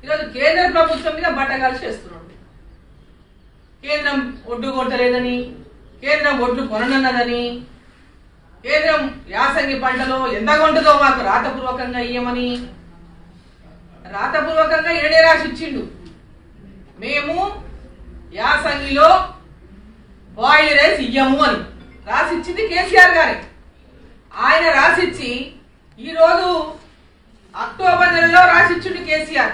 ఈరోజు కేంద్ర ప్రభుత్వం మీద బట్టగాలు చేస్తున్నాడు కేంద్రం ఒడ్డు కొట్టలేదని కేంద్రం ఒడ్లు కొననన్నదని కేంద్రం యాసంగి పంటలో ఎంత కొంటుందో మాకు రాతపూర్వకంగా ఇయ్యమని రాతపూర్వకంగా ఏడే రాసి ఇచ్చిండు మేము యాసంగిలో బాయిల్ రైస్ ఇయ్యము అని రాసి ఇచ్చింది కేసీఆర్ గారే ఆయన రాసిచ్చి ఈరోజు అక్టోబర్ నెలలో రాసిచ్చిండు కేసీఆర్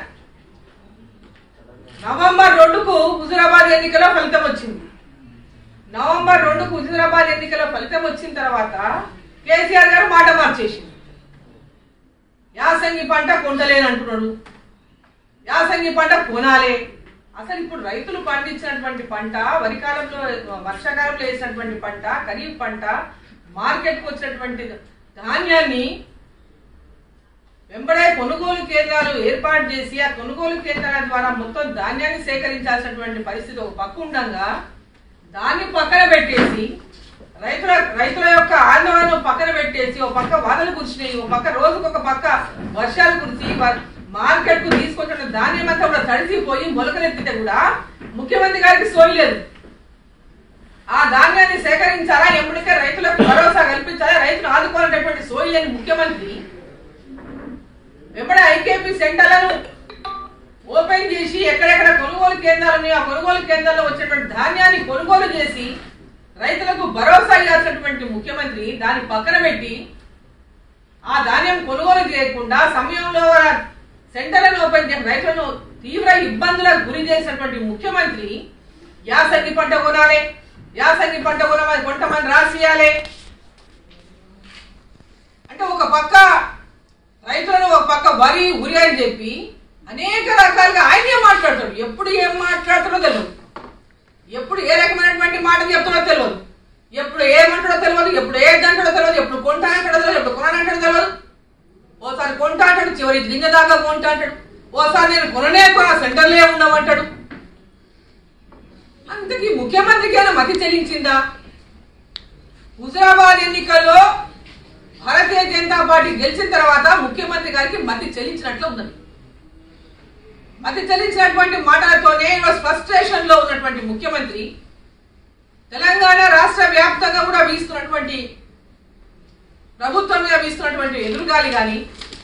నవంబర్ రెండుకు హుజురాబాద్ ఎన్నికలో ఫలితం వచ్చింది నవంబర్ రెండుకు హుజురాబాద్ ఎన్నికలో ఫలితం వచ్చిన తర్వాత కేసీఆర్ గారు మాట మార్చేసింది యాసంగి పంట కొంటలేనంటున్నాడు యాసంగి పంట కొనాలే అసలు ఇప్పుడు రైతులు పండించినటువంటి పంట వరి కాలంలో వర్షాకాలంలో వేసినటువంటి పంట ఖరీఫ్ పంట మార్కెట్కి వచ్చినటువంటి ధాన్యాన్ని వెంబడే కొనుగోలు కేంద్రాలు ఏర్పాటు చేసి ఆ కొనుగోలు కేంద్రాల ద్వారా మొత్తం ధాన్యాన్ని సేకరించాల్సినటువంటి పరిస్థితి ఒక పక్క ఉండగా దాన్ని పక్కన పెట్టేసి రైతుల రైతుల యొక్క ఆందోళనను పక్కన పెట్టేసి ఒక పక్క వాదలు కురిసినాయి ఒక పక్క రోజుకు ఒక పక్క వర్షాలు కురిసి మార్కెట్ కు తీసుకొచ్చిన ధాన్యం అంతా కూడా తడిసిపోయి మొలకలెత్తితే కూడా ముఖ్యమంత్రి గారికి సోయి లేదు ఆ ధాన్యాన్ని సేకరించాలా ఎప్పటికే రైతులకు భరోసా కల్పించాలా రైతులు ఆదుకోవాలనేటువంటి సోయి లేని ముఖ్యమంత్రి వెంబడే ఐకేపీ సెంటర్లను ఓపెన్ చేసి ఎక్కడెక్కడ కొనుగోలు కేంద్రాలు ఉన్నాయో ఆ కొనుగోలు కేంద్రాల్లో వచ్చేటువంటి ధాన్యాన్ని కొనుగోలు చేసి రైతులకు భరోసా ఇవ్వాల్సినటువంటి ముఖ్యమంత్రి దాన్ని పక్కన పెట్టి ఆ ధాన్యం కొనుగోలు చేయకుండా సమయంలో సెంటర్లను ఓపెన్ చేసి రైతులను తీవ్ర ఇబ్బందులకు గురి చేసినటువంటి ముఖ్యమంత్రి యాసంగి పంట కొనాలి యాసంగి పంట కొనమని కొంతమంది రాసియాలి అంటే ఒక పక్క రైతులను ఒక పక్క వరి ఉరి అని చెప్పి అనేక రకాలుగా ఆయనే మాట్లాడతాడు ఎప్పుడు ఏం మాట్లాడుతాడో తెలియదు ఎప్పుడు ఏ రకమైనటువంటి మాట చెప్తాడో తెలియదు ఎప్పుడు ఏమంటాడో తెలియదు ఎప్పుడు ఏదంటాడో తెలియదు ఎప్పుడు కొంటా అంటాడో తెలియదు ఎప్పుడు కొనంటాడో తెలియదు ఓసారి కొంటా అంటాడు చివరి గింజ దాకా కొంటా అంటాడు ఓసారి నేను కొననే కొన సెంటర్లే ఉండమంటాడు అందుకే ముఖ్యమంత్రికి అయినా మతి చెల్లించిందా హుజరాబాద్ ఎన్నికల్లో భారతీయ జనతా పార్టీ గెలిచిన తర్వాత ముఖ్యమంత్రి గారికి మతి చెల్లించినట్లు ఉన్నది మతి చెల్లించినటువంటి మాటలతోనే ఫ్రస్ట్రేషన్ లో ఉన్నటువంటి ముఖ్యమంత్రి తెలంగాణ రాష్ట్ర వ్యాప్తంగా కూడా వీస్తున్నటువంటి ప్రభుత్వం మీద వీస్తున్నటువంటి ఎదురుగాలి కానీ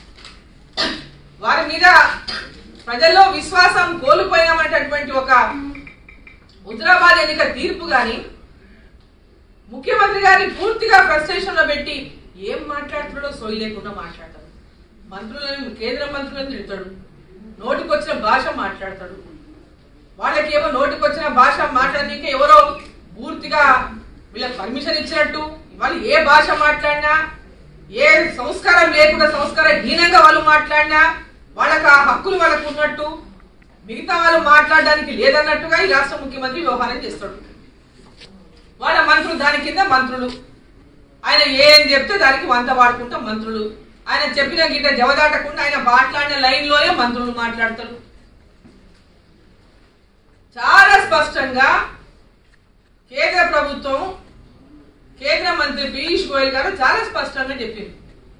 వారి మీద ప్రజల్లో విశ్వాసం కోల్పోయినామనేటటువంటి ఒక హుజరాబాద్ ఎన్నిక తీర్పు కానీ ముఖ్యమంత్రి గారిని పూర్తిగా ఫ్రస్ట్రేషన్ లో పెట్టి ఏం మాట్లాడుతున్నాడో సోయి లేకుండా మాట్లాడతాడు మంత్రులను కేంద్ర మంత్రులను తిడతాడు నోటికొచ్చిన భాష మాట్లాడతాడు వాళ్ళకి ఏమో నోటికొచ్చిన భాష మాట్లాడనీకే ఎవరో పూర్తిగా వీళ్ళకి పర్మిషన్ ఇచ్చినట్టు వాళ్ళు ఏ భాష మాట్లాడినా ఏ సంస్కారం లేకుండా సంస్కార హీనంగా వాళ్ళు మాట్లాడినా వాళ్ళకి ఆ హక్కులు వాళ్ళకు ఉన్నట్టు మిగతా వాళ్ళు మాట్లాడడానికి లేదన్నట్టుగా ఈ రాష్ట్ర ముఖ్యమంత్రి వ్యవహారం చేస్తాడు వాళ్ళ మంత్రులు దాని కింద మంత్రులు ఆయన ఏం చెప్తే దానికి వంత వాడుకుంటా మంత్రులు ఆయన చెప్పిన గిట్ట జవదాటకుండా ఆయన మాట్లాడిన లైన్లోనే మంత్రులు మాట్లాడతారు చాలా స్పష్టంగా కేంద్ర ప్రభుత్వం కేంద్ర మంత్రి పీయూష్ గోయల్ గారు చాలా స్పష్టంగా చెప్పింది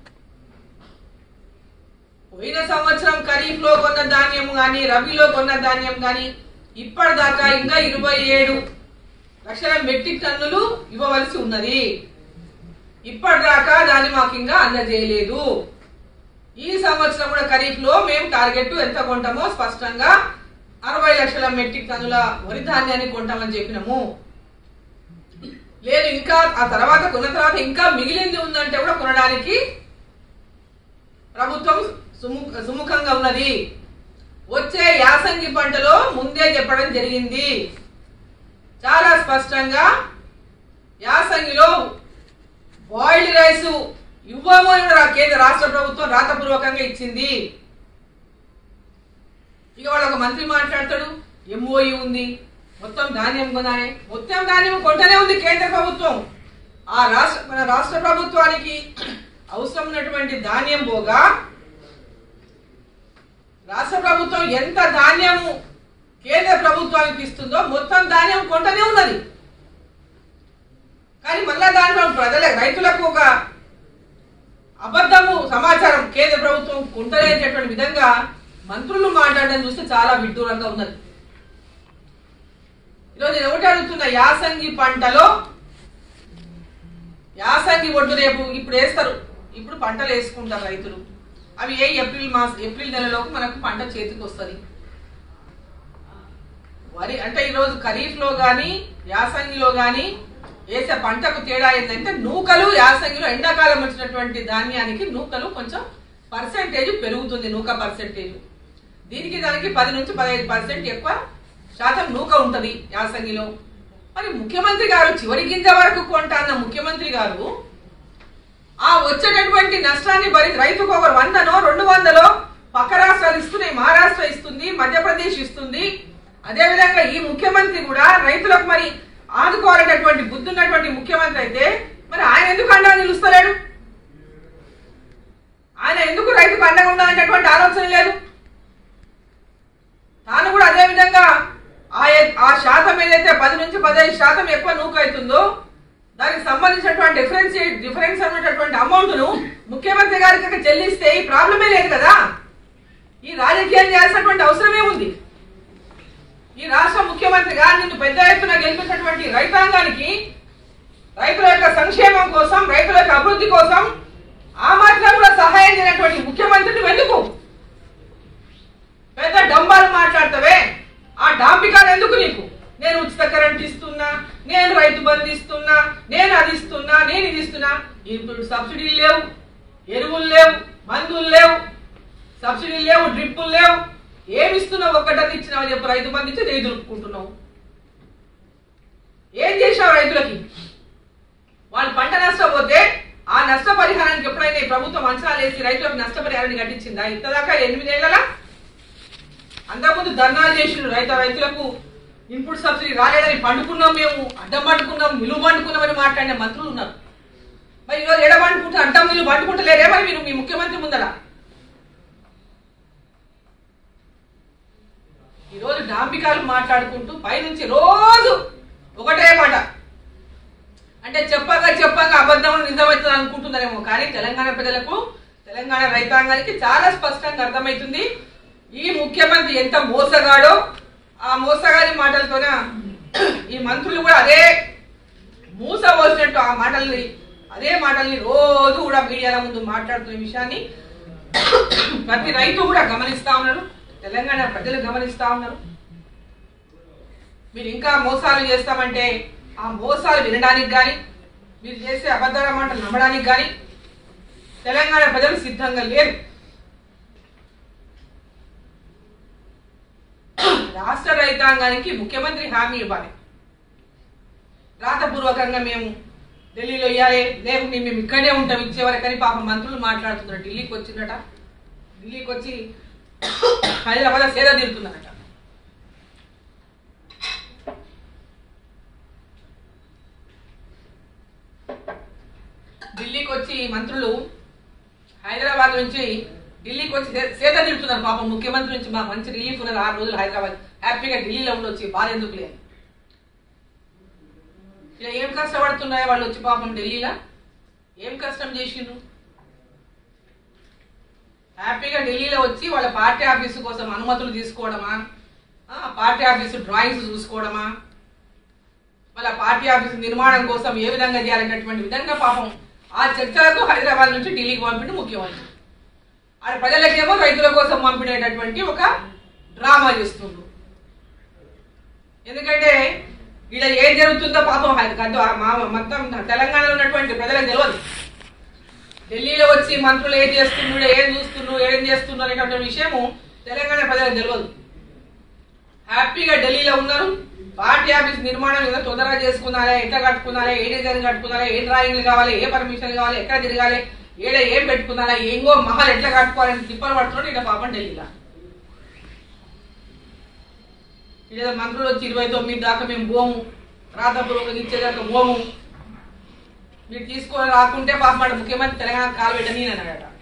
పోయిన సంవత్సరం ఖరీఫ్ లో కొన్న ధాన్యం గాని రబీలో కొన్న ధాన్యం గాని ఇప్పటిదాకా ఇంకా ఇరవై ఏడు లక్షల మెట్రిక్ టన్నులు ఇవ్వవలసి ఉన్నది ఇప్పటిదాకా దాన్ని మాకు ఇంకా అందజేయలేదు ఈ సంవత్సరం కూడా ఖరీఫ్ లో మేము టార్గెట్ ఎంత కొంటామో స్పష్టంగా అరవై లక్షల మెట్రిక్ టన్నుల వరి ధాన్యాన్ని కొంటామని చెప్పినాము లేదు ఇంకా ఆ తర్వాత కొన్న తర్వాత ఇంకా మిగిలింది ఉందంటే కూడా కొనడానికి ప్రభుత్వం సుము- సుముఖంగా ఉన్నది వచ్చే యాసంగి పంటలో ముందే చెప్పడం జరిగింది చాలా స్పష్టంగా యాసంగిలో బాయిల్డ్ రైస్ ఇవ్వము అని కూడా కేంద్ర రాష్ట్ర ప్రభుత్వం రాతపూర్వకంగా ఇచ్చింది ఇక వాళ్ళు ఒక మంత్రి మాట్లాడతాడు ఎంఓఈ ఉంది మొత్తం ధాన్యం కొనాలి మొత్తం ధాన్యం కొంటనే ఉంది కేంద్ర ప్రభుత్వం ఆ రాష్ట్ర మన రాష్ట్ర ప్రభుత్వానికి అవసరం ఉన్నటువంటి ధాన్యం పోగా రాష్ట్ర ప్రభుత్వం ఎంత ధాన్యము కేంద్ర ప్రభుత్వానికి ఇస్తుందో మొత్తం ధాన్యం కొంటనే ఉన్నది కానీ మళ్ళా దాంట్లో ప్రజల రైతులకు ఒక అబద్ధము సమాచారం కేంద్ర ప్రభుత్వం కొంటలేనటువంటి విధంగా మంత్రులు మాట్లాడడం చూస్తే చాలా విడ్డూరంగా ఉన్నది ఈరోజు నేను ఒకటి అడుగుతున్న యాసంగి పంటలో యాసంగి ఒడ్డు రేపు ఇప్పుడు వేస్తారు ఇప్పుడు పంటలు వేసుకుంటారు రైతులు అవి ఏ ఏప్రిల్ మాస ఏప్రిల్ నెలలోకి మనకు పంట చేతికి వస్తుంది వరి అంటే ఈరోజు ఖరీఫ్ లో గాని యాసంగిలో గాని వేసే పంటకు తేడా ఏంటంటే నూకలు యాసంగిలో ఎండాకాలం వచ్చినటువంటి ధాన్యానికి నూకలు కొంచెం పర్సెంటేజ్ పెరుగుతుంది నూక పర్సెంటేజ్ దీనికి దానికి పది నుంచి పదహైదు పర్సెంట్ ఎక్కువ శాతం నూక ఉంటది యాసంగిలో మరి ముఖ్యమంత్రి గారు చివరి గింజ వరకు కొంటా అన్న ముఖ్యమంత్రి గారు ఆ వచ్చేటటువంటి నష్టాన్ని భరి రైతుకు ఒక వందనో రెండు వందలో పక్క రాష్ట్రాలు ఇస్తున్నాయి మహారాష్ట్ర ఇస్తుంది మధ్యప్రదేశ్ ఇస్తుంది అదేవిధంగా ఈ ముఖ్యమంత్రి కూడా రైతులకు మరి ఆదుకోవాలనేటువంటి బుద్ధి ఉన్నటువంటి ముఖ్యమంత్రి అయితే మరి ఆయన ఎందుకు అండగా నిలుస్తలేడు ఆయన ఎందుకు రైతుకు అండగా ఉండాలనేటువంటి ఆలోచన లేదు తాను కూడా అదే విధంగా ఆ ఎ- ఆ శాతం ఏదైతే పది నుంచి పదహైదు శాతం ఎక్కువ నూక అవుతుందో దానికి సంబంధించినటువంటి డిఫరెన్స్ డిఫరెన్స్ అన్నటువంటి అమౌంట్ ను ముఖ్యమంత్రి గారికి కనుక చెల్లిస్తే ఈ ప్రాబ్లమే లేదు కదా ఈ రాజకీయాలు చేయాల్సినటువంటి అవసరమే ఉంది ఈ రాష్ట్ర ముఖ్యమంత్రిగా నిన్ను పెద్ద ఎత్తున గెలిపించినటువంటి రైతాంగానికి రైతుల యొక్క సంక్షేమం కోసం రైతుల యొక్క అభివృద్ధి కోసం ఆ మాత్రం కూడా సహాయం చేయనటువంటి ముఖ్యమంత్రిని ఎందుకు పెద్ద డంబాలు మాట్లాడతావే ఆ డాంపికాలు ఎందుకు నీకు నేను ఉచిత కరెంట్ ఇస్తున్నా నేను రైతు బంధు ఇస్తున్నా నేను అది ఇస్తున్నా నేను ఇది ఇస్తున్నా ఇప్పుడు సబ్సిడీలు లేవు ఎరువులు లేవు మందులు లేవు సబ్సిడీలు లేవు డ్రిప్పులు లేవు ఏమి ఇస్తున్నావు ఒక్కటని ఇచ్చినావు చెప్పు రైతు బంధు ఇచ్చి నేను దులుపుకుంటున్నావు ఏం చేసావు రైతులకి వాళ్ళు పంట నష్టపోతే ఆ నష్టపరిహారానికి ఎప్పుడైనా ఈ ప్రభుత్వం అంచనాలు వేసి రైతులకు నష్టపరిహారాన్ని కట్టించిందా ఇంతదాకా ఎనిమిదేళ్లలో అంతకుముందు ధర్నాలు చేసిండ్రు రైతు రైతులకు ఇన్పుట్ సబ్సిడీ రాలేదని పండుకున్నాం మేము అడ్డం పండుకున్నాం నిలువ పండుకున్నామని మాట్లాడిన మంత్రులు ఉన్నారు మరి ఈరోజు ఎడ పండుకుంటే అడ్డం నిలువ పండుకుంటలేరే మరి మీరు మీ ముఖ్యమంత్రి ముందర ఈరోజు డాంబికాలు మాట్లాడుకుంటూ పైనుంచి రోజు ఒకటే మాట అంటే చెప్పగా చెప్పగా అబద్ధం నిజమవుతుంది అనుకుంటున్నారేమో కానీ తెలంగాణ ప్రజలకు తెలంగాణ రైతాంగానికి చాలా స్పష్టంగా అర్థమవుతుంది ఈ ముఖ్యమంత్రి ఎంత మోసగాడో ఆ మోసగాడి మాటలతోన ఈ మంత్రులు కూడా అదే మూస పోసినట్టు ఆ మాటల్ని అదే మాటల్ని రోజు కూడా మీడియాల ముందు మాట్లాడుతున్న విషయాన్ని ప్రతి రైతు కూడా గమనిస్తా ఉన్నారు తెలంగాణ ప్రజలు గమనిస్తా ఉన్నారు మీరు ఇంకా మోసాలు చేస్తామంటే ఆ మోసాలు వినడానికి కానీ మీరు చేసే అబద్ధాల మాటలు నమ్మడానికి కానీ తెలంగాణ ప్రజలు సిద్ధంగా లేరు రాష్ట్ర రైతాంగానికి ముఖ్యమంత్రి హామీ ఇవ్వాలి రాతపూర్వకంగా మేము ఢిల్లీలో ఇవ్వాలి లేకుంటే మేము ఇక్కడే ఉంటాం ఇచ్చేవరకని పాపం మంత్రులు మాట్లాడుతున్నారు ఢిల్లీకి వచ్చిందట ఢిల్లీకి వచ్చి హైదరాబాద్ సేద తీరుతున్నారట ఢిల్లీకి వచ్చి మంత్రులు హైదరాబాద్ నుంచి ఢిల్లీకి వచ్చి సే- సేద తీరుతున్నారు పాపం ముఖ్యమంత్రి నుంచి మాకు మంచి రిలీఫ్ ఉన్నది ఆరు రోజులు హైదరాబాద్ హ్యాపీగా ఢిల్లీలో ఉండొచ్చి బాధ ఎందుకు లేదు ఇలా ఏం కష్టపడుతున్నాయో వాళ్ళు వచ్చి పాపం ఢిల్లీలో ఏం కష్టం చేసిండ్రు హ్యాపీగా ఢిల్లీలో వచ్చి వాళ్ళ పార్టీ ఆఫీసు కోసం అనుమతులు తీసుకోవడమా ఆ, పార్టీ ఆఫీసు డ్రాయింగ్స్ చూసుకోవడమా వాళ్ళ పార్టీ ఆఫీసు నిర్మాణం కోసం ఏ విధంగా చేయాలనేటువంటి విధంగా పాపం ఆ చర్చలకు హైదరాబాద్ నుంచి ఢిల్లీకి పంపిండు ముఖ్యమంత్రి ఆ ప్రజలకేమో రైతుల కోసం పంపిణేటటువంటి ఒక డ్రామా చేస్తుండ్రు ఎందుకంటే ఇక్కడ ఏం జరుగుతుందో పాపం హై- గద్ద- మా- మొత్తం తెలంగాణలో ఉన్నటువంటి ప్రజలకు తెలియదు ఢిల్లీలో వచ్చి మంత్రులు ఏం చేస్తుండ్రు ఏం చూస్తుండ్రు ఏం చేస్తుండ్రు అనేటువంటి విషయము తెలంగాణ ప్రజలకు తెలియదు హ్యాపీగా ఢిల్లీలో ఉన్నారు పార్టీ ఆఫీస్ నిర్మాణం ఏదో తొందరగా చేసుకున్నారా ఎట్లా కట్టుకున్నారా ఏ డిజైన్ కట్టుకున్నారా ఏ డ్రాయింగ్లు కావాలి ఏ పర్మిషన్ కావాలి ఎక్కడ తిరగాలి ఏడ ఏం పెట్టుకున్నారా ఏంగో మహల్ ఎట్లా కట్టుకోవాలని తిప్పలు పడుతున్నాడు ఇక్కడ పాపం ఢిల్లీలో ఇక్కడ మంత్రులు వచ్చి ఇరవై తొమ్మిది దాకా మేము పోము రాతపూర్వకంగా ఇచ్చేదాకా పోము మీరు తీసుకొని రాకుంటే పాపం వాడు ముఖ్యమంత్రి తెలంగాణ కాలు పెట్టని అని అన్నాడట